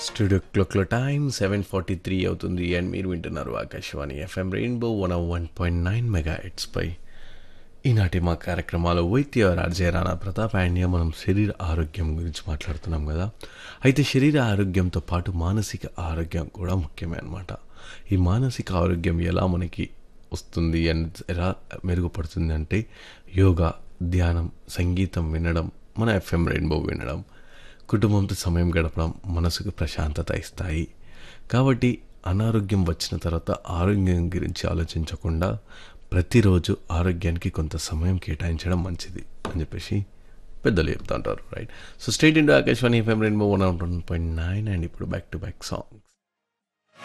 studio క్లాక్లో time seven forty three అవుతుంది and మీరు వింటున్నారు Akashvani FM rainbow one one point nine mega పై ఈనాటి మా కార్యక్రమాలు వైద్య రాజే రాణా ప్రతాప్ అండ్ మనం శరీర ఆరోగ్యం గురించి మాట్లాడుతున్నాం కదా అయితే శరీర ఆరోగ్యంతో పాటు మానసిక ఆరోగ్యం కూడా ముఖ్యమే అనమాట ఈ మానసిక ఆరోగ్యం ఎలా మనకి వస్తుంది అండ్ ఎలా మెరుగుపడుతుంది అంటే యోగా ధ్యానం సంగీతం వినడం మన ఎఫ్ఎం రెయిన్బో వినడం కుటుంబంతో సమయం గడపడం మనసుకు ప్రశాంతత ఇస్తాయి కాబట్టి అనారోగ్యం వచ్చిన తర్వాత ఆరోగ్యం గురించి ఆలోచించకుండా ప్రతిరోజు ఆరోగ్యానికి కొంత సమయం కేటాయించడం మంచిది అని చెప్పేసి పెద్దలు చెప్తా ఉంటారు right so stay tuned Akashvani FM rainbow one point nine and ఇప్పుడు బ్యాక్ టు బ్యాక్ సాంగ్